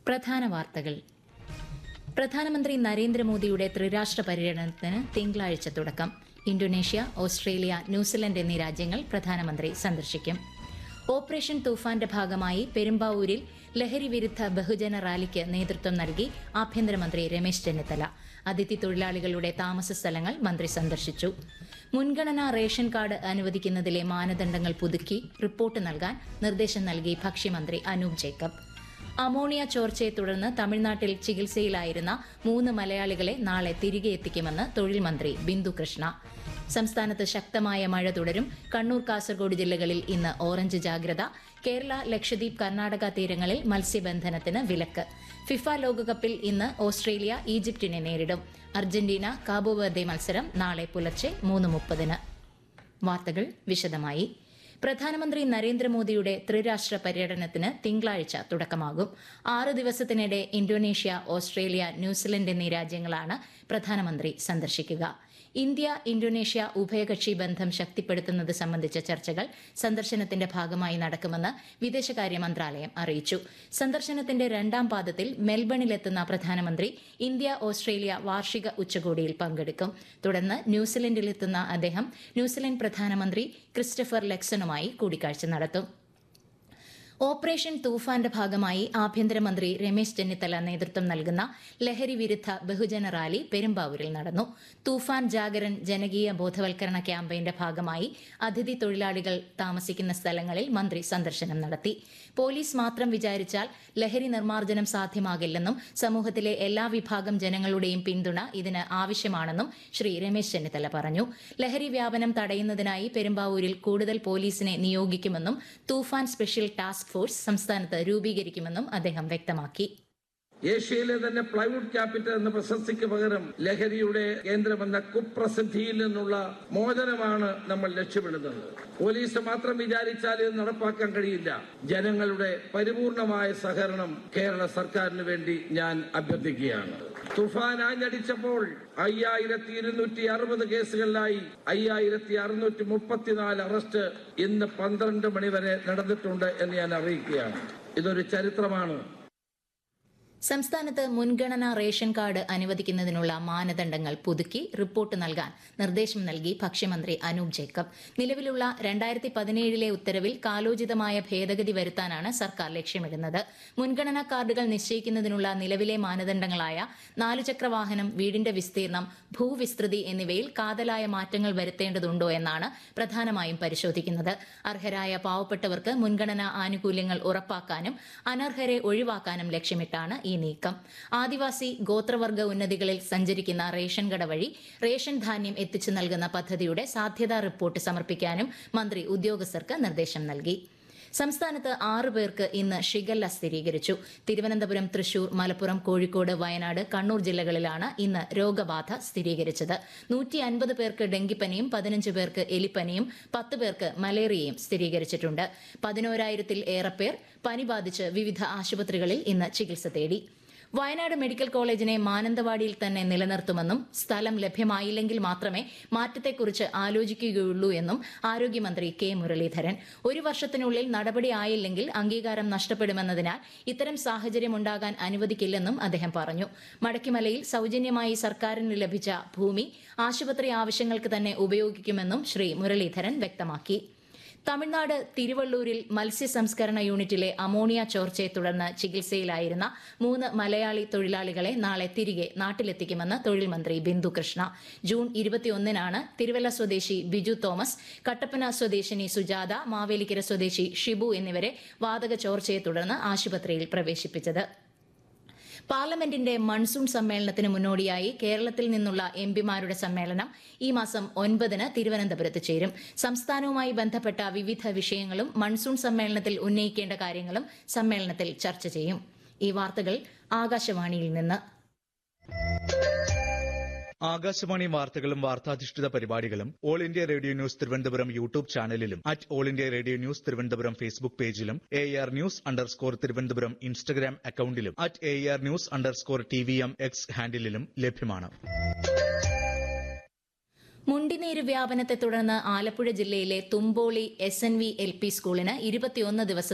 പ്രധാന വാർത്തകൾ പ്രധാനമന്ത്രി നരേന്ദ്രമോദിയുടെ ത്രിരാഷ്ട്ര പര്യടനത്തിന് തിങ്കളാഴ്ച തുടക്കം ഇന്തോനേഷ്യ ഓസ്ട്രേലിയ ന്യൂസിലൻഡ് എന്നീ രാജ്യങ്ങൾ പ്രധാനമന്ത്രി സന്ദർശിക്കും ഓപ്പറേഷൻ തൂഫാന്റെ ഭാഗമായി പെരുമ്പാവൂരിൽ ലഹരി വിരുദ്ധ ബഹുജന റാലിക്ക് നേതൃത്വം നൽകി ആഭ്യന്തരമന്ത്രി രമേശ് ചെന്നിത്തല അതിഥി തൊഴിലാളികളുടെ താമസ സ്ഥലങ്ങൾ മന്ത്രി സന്ദർശിച്ചു മുൻഗണനാ റേഷൻ കാർഡ് അനുവദിക്കുന്നതിലെ മാനദണ്ഡങ്ങൾ പുതുക്കി റിപ്പോർട്ട് നൽകാൻ നിർദ്ദേശം നൽകി ഭക്ഷ്യമന്ത്രി അനൂപ് ജേക്കബ് അമോണിയ ചോർച്ചയെ തുടർന്ന് തമിഴ്നാട്ടിൽ ചികിത്സയിലായിരുന്ന മൂന്ന് മലയാളികളെ നാളെ തിരികെ എത്തിക്കുമെന്ന് തൊഴിൽ മന്ത്രി ബിന്ദു കൃഷ്ണ സംസ്ഥാനത്ത് ശക്തമായ മഴ തുടരും കണ്ണൂർ കാസർഗോഡ് ജില്ലകളിൽ ഇന്ന് ഓറഞ്ച് ജാഗ്രത കേരള ലക്ഷദ്വീപ് കർണാടക തീരങ്ങളിൽ മത്സ്യബന്ധനത്തിന് വിലക്ക് ഫിഫ ലോകകപ്പിൽ ഇന്ന് ഓസ്ട്രേലിയ ഈജിപ്തിനെ നേരിടും അർജന്റീന കാബോവർദെ മത്സരം നാളെ പുലർച്ചെ മൂന്ന് മുപ്പതിന് വാർത്തകൾ വിശദമായി പ്രധാനമന്ത്രി നരേന്ദ്രമോദിയുടെ ത്രിരാഷ്ട്ര പര്യടനത്തിന് തിങ്കളാഴ്ച തുടക്കമാകും ആറ് ദിവസത്തിനിടെ ഇന്തോനേഷ്യ ഓസ്ട്രേലിയ ന്യൂസിലൻഡ് എന്നീ രാജ്യങ്ങളാണ് പ്രധാനമന്ത്രി സന്ദർശിക്കുക ഇന്ത്യ ഇന്തോനേഷ്യ ഉഭയകക്ഷി ബന്ധം ശക്തിപ്പെടുത്തുന്നത് സംബന്ധിച്ച ചർച്ചകൾ സന്ദർശനത്തിന്റെ ഭാഗമായി നടക്കുമെന്ന് വിദേശകാര്യ മന്ത്രാലയം അറിയിച്ചു സന്ദർശനത്തിന്റെ രണ്ടാം പാദത്തിൽ മെൽബണിലെത്തുന്ന പ്രധാനമന്ത്രി ഇന്ത്യ ഓസ്ട്രേലിയ വാർഷിക ഉച്ചകോടിയിൽ പങ്കെടുക്കും തുടർന്ന് ന്യൂസിലൻഡിലെത്തുന്ന അദ്ദേഹം ന്യൂസിലൻഡ് പ്രധാനമന്ത്രി ക്രിസ്റ്റഫർ ലെക്സണുമായി കൂടിക്കാഴ്ച നടത്തും ഓപ്പറേഷൻ തൂഫാന്റെ ഭാഗമായി ആഭ്യന്തരമന്ത്രി രമേശ് ചെന്നിത്തല നേതൃത്വം നൽകുന്ന ലഹരി വിരുദ്ധ ബഹുജന റാലി പെരുമ്പാവൂരിൽ നടന്നു തൂഫാൻ ജാഗരൻ ജനകീയ ബോധവൽക്കരണ ക്യാമ്പയിന്റെ ഭാഗമായി അതിഥി തൊഴിലാളികൾ താമസിക്കുന്ന സ്ഥലങ്ങളിൽ മന്ത്രി സന്ദർശനം നടത്തി പോലീസ് മാത്രം വിചാരിച്ചാൽ ലഹരി നിർമ്മാർജ്ജനം സാധ്യമാകില്ലെന്നും സമൂഹത്തിലെ എല്ലാ വിഭാഗം ജനങ്ങളുടെയും പിന്തുണ ഇതിന് ആവശ്യമാണെന്നും ശ്രീ രമേശ് ചെന്നിത്തല പറഞ്ഞു ലഹരി വ്യാപനം തടയുന്നതിനായി പെരുമ്പാവൂരിൽ കൂടുതൽ പോലീസിനെ നിയോഗിക്കുമെന്നും തൂഫാൻ സ്പെഷ്യൽ ടാസ്ക് ഫോഴ്സ് സംസ്ഥാനത്ത് രൂപീകരിക്കുമെന്നും അദ്ദേഹം വ്യക്തമാക്കി ഏഷ്യയിലെ തന്നെ പ്ലൈവുഡ് ക്യാപിറ്റൽ എന്ന പ്രശസ്തിക്ക് പകരം ലഹരിയുടെ കേന്ദ്രമെന്ന കുപ്രസിദ്ധിയിൽ നിന്നുള്ള മോചനമാണ് നമ്മൾ ലക്ഷ്യമിടുന്നത് പോലീസ് മാത്രം വിചാരിച്ചാൽ ഇത് നടപ്പാക്കാൻ കഴിയില്ല ജനങ്ങളുടെ പരിപൂർണമായ സഹകരണം കേരള സർക്കാരിന് വേണ്ടി ഞാൻ അഭ്യർത്ഥിക്കുകയാണ് തുഫാൻ ആഞ്ഞടിച്ചപ്പോൾ അയ്യായിരത്തി ഇരുന്നൂറ്റി അറുപത് കേസുകളിലായി അയ്യായിരത്തി അറുന്നൂറ്റി മുപ്പത്തിനാല് അറസ്റ്റ് ഇന്ന് പന്ത്രണ്ട് മണിവരെ നടന്നിട്ടുണ്ട് എന്ന് ഞാൻ അറിയിക്കുകയാണ് ഇതൊരു ചരിത്രമാണ് സംസ്ഥാനത്ത് മുൻഗണനാ റേഷൻ കാർഡ് അനുവദിക്കുന്നതിനുള്ള മാനദണ്ഡങ്ങൾ പുതുക്കി റിപ്പോർട്ട് നൽകാൻ നിർദ്ദേശം നൽകി ഭക്ഷ്യമന്ത്രി അനൂപ് ജേക്കബ് നിലവിലുള്ള രണ്ടായിരത്തി പതിനേഴിലെ ഉത്തരവിൽ കാലോചിതമായ ഭേദഗതി വരുത്താനാണ് സർക്കാർ ലക്ഷ്യമിടുന്നത് മുൻഗണനാ കാർഡുകൾ നിശ്ചയിക്കുന്നതിനുള്ള നിലവിലെ മാനദണ്ഡങ്ങളായ നാലുചക്ര വാഹനം വീടിന്റെ വിസ്തീർണം ഭൂവിസ്തൃതി എന്നിവയിൽ കാതലായ മാറ്റങ്ങൾ വരുത്തേണ്ടതുണ്ടോ എന്നാണ് പ്രധാനമായും പരിശോധിക്കുന്നത് അർഹരായ പാവപ്പെട്ടവർക്ക് മുൻഗണനാ ആനുകൂല്യങ്ങൾ ഉറപ്പാക്കാനും അനർഹരെ ഒഴിവാക്കാനും ലക്ഷ്യമിട്ടാണ് ഈ നീക്കം ആദിവാസി ഗോത്രവർഗ ഉന്നതികളിൽ സഞ്ചരിക്കുന്ന റേഷൻ കട വഴി റേഷൻ ധാന്യം എത്തിച്ചു നൽകുന്ന പദ്ധതിയുടെ സാധ്യതാ റിപ്പോർട്ട് സമർപ്പിക്കാനും മന്ത്രി ഉദ്യോഗസ്ഥർക്ക് നിർദ്ദേശം നൽകി സംസ്ഥാനത്ത് ആറ് പേർക്ക് ഇന്ന് ഷിഗല്ല സ്ഥിരീകരിച്ചു തിരുവനന്തപുരം തൃശൂർ മലപ്പുറം കോഴിക്കോട് വയനാട് കണ്ണൂർ ജില്ലകളിലാണ് ഇന്ന് രോഗബാധ സ്ഥിരീകരിച്ചത് നൂറ്റി അൻപത് പേർക്ക് ഡെങ്കിപ്പനിയും പതിനഞ്ച് പേർക്ക് എലിപ്പനിയും പത്ത് പേർക്ക് മലേറിയയും സ്ഥിരീകരിച്ചിട്ടുണ്ട് പതിനോരായിരത്തിൽ ഏറെ പേർ പനി ബാധിച്ച് വിവിധ ആശുപത്രികളിൽ ഇന്ന് ചികിത്സ തേടി വയനാട് മെഡിക്കൽ കോളേജിനെ മാനന്തവാടിയിൽ തന്നെ നിലനിർത്തുമെന്നും സ്ഥലം ലഭ്യമായില്ലെങ്കിൽ മാത്രമേ മാറ്റത്തെക്കുറിച്ച് ആലോചിക്കുകയുള്ളൂ എന്നും ആരോഗ്യമന്ത്രി കെ മുരളീധരൻ ഒരു വർഷത്തിനുള്ളിൽ നടപടി ആയില്ലെങ്കിൽ അംഗീകാരം നഷ്ടപ്പെടുമെന്നതിനാൽ ഇത്തരം സാഹചര്യം ഉണ്ടാകാൻ അനുവദിക്കില്ലെന്നും അദ്ദേഹം പറഞ്ഞു മടക്കിമലയിൽ സൌജന്യമായി സർക്കാരിന് ലഭിച്ച ഭൂമി ആശുപത്രി ആവശ്യങ്ങൾക്ക് തന്നെ ഉപയോഗിക്കുമെന്നും ശ്രീ മുരളീധരൻ വ്യക്തമാക്കി തമിഴ്നാട് തിരുവള്ളൂരിൽ മത്സ്യ സംസ്കരണ യൂണിറ്റിലെ അമോണിയ ചോർച്ചയെ തുടർന്ന് ചികിത്സയിലായിരുന്ന മൂന്ന് മലയാളി തൊഴിലാളികളെ നാളെ തിരികെ നാട്ടിലെത്തിക്കുമെന്ന് തൊഴിൽ മന്ത്രി ബിന്ദു കൃഷ്ണ ജൂൺ ഇരുപത്തിയൊന്നിനാണ് തിരുവല്ല സ്വദേശി ബിജു തോമസ് കട്ടപ്പന സ്വദേശിനി സുജാത മാവേലിക്കര സ്വദേശി ഷിബു എന്നിവരെ വാതക ചോർച്ചയെ തുടർന്ന് ആശുപത്രിയിൽ പ്രവേശിപ്പിച്ചത് പാർലമെന്റിന്റെ മൺസൂൺ സമ്മേളനത്തിന് മുന്നോടിയായി കേരളത്തിൽ നിന്നുള്ള എംപിമാരുടെ സമ്മേളനം ഈ മാസം ഒൻപതിന് തിരുവനന്തപുരത്ത് ചേരും സംസ്ഥാനവുമായി ബന്ധപ്പെട്ട വിവിധ വിഷയങ്ങളും മൺസൂൺ സമ്മേളനത്തിൽ ഉന്നയിക്കേണ്ട കാര്യങ്ങളും സമ്മേളനത്തിൽ ചർച്ച ചെയ്യും ഈ വാർത്തകൾ ആകാശവാണിയിൽ നിന്ന് ആകാശവാണി വാർത്തകളും വാർത്താധിഷ്ഠിത പരിപാടികളും All India Radio News Thiruvananthapuram YouTube ചാനലിലും at All India Radio News Thiruvananthapuram Facebook പേജിലും A R News underscore Thiruvananthapuram Instagram അക്കൌണ്ടിലും at A R News underscore T V M X ഹാൻഡിലും ലഭ്യമാണ് മുണ്ടിനീര് വ്യാപനത്തെ തുടർന്ന് ആലപ്പുഴ ജില്ലയിലെ Thumpoly S N V L P സ്കൂളിന് ഇരുപത്തിയൊന്ന് ദിവസത്തെ